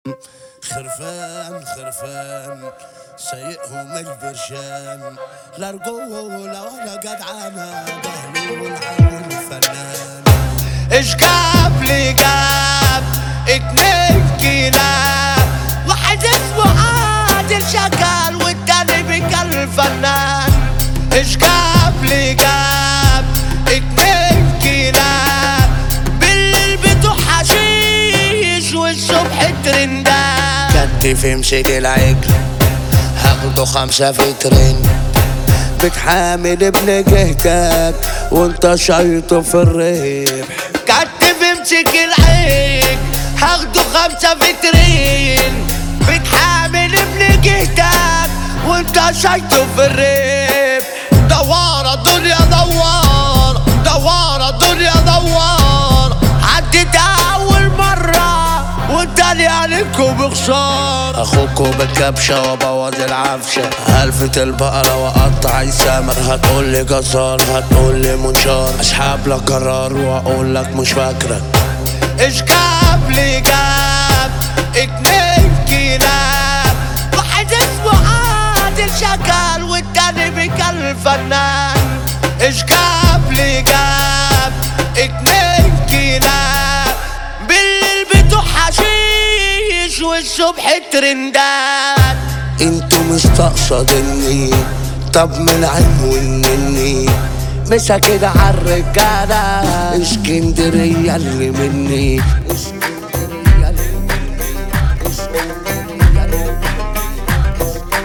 خرفان خرفان سايقهم البرشان لا رجولة ولا جدعانة بهلول عون فنان ايش جاب لي جاب اتنين كلاب واحد اسمه عادل شغال والتاني بيكل فنان ايش جاب لي جاب اتنين كلاب بالليل بتوع حشيش والصبح ترندات كتف امسك العجل هاخده خمسة في ترند بتحامل ابن جهتك وانت شايطه في الربح كتف امسك العيك هاخده خمسة فيترين بتحامل ابن جهتك وانت شايطه في الريب دوارة دنيا دوار دوارة دنيا دوار عدت أول مرة والتاني عليكم بخسارة اخوكوا بالكبشة وابوظ العفشة هلفة البقرة واقطع السمر هتقولي جزار هتقولي منشار اسحب لك قرار واقول لك مش فاكرك ايش جاب لي جاب اتنين كلاب واحد اسمه عادل شغال والتاني بيكل فنان ايش جاب لي جاب اتنين كلاب بالليل بتوع حشيش والصبح ترندات انتوا مستقصدني طب من عنوان مني مسا كده عالرجالة اسكندرية اللي مني اسكندرية اللي مني اسكندرية اللي مني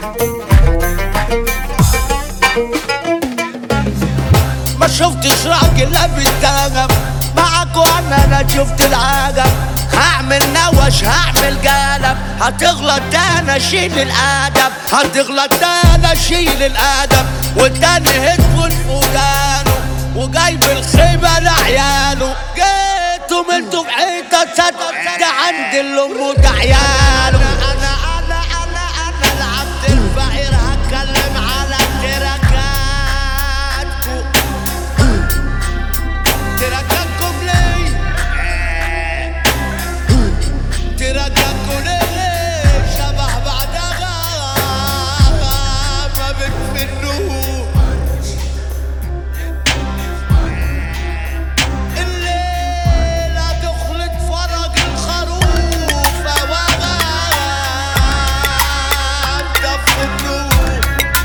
ما شفتش راجل لابس دهب معاك وانا انا شفت العجب هعمل نوش هعمل قلب هتغلط ده انا اشيل الادب هتغلط ده انا اشيل الادب والتاني هيدفون في ودانه وجايب الخيبه لعياله جيتوا ملتوا في حيطه صدق ده عند الام وده عياله انا انا انا انا العبد الفقير هتكلم على تركاتكم تركاتكم ليه تركاتكم ليه شبه بعدها ما بتفنوش الليلة دخلت فرج الخروف وغاب دف النور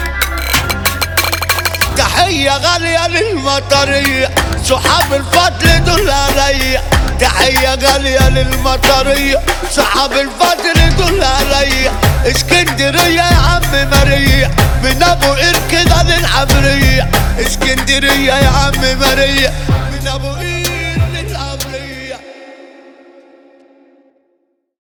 تحية غالية للمطرية صحاب الفضل دول عليا تحية غالية للمطرية صحاب الفضل دول عليا اسكندرية يا عم ماريا من ابو قير كده للعمرية اسكندرية يا عم ماريا من ابو قير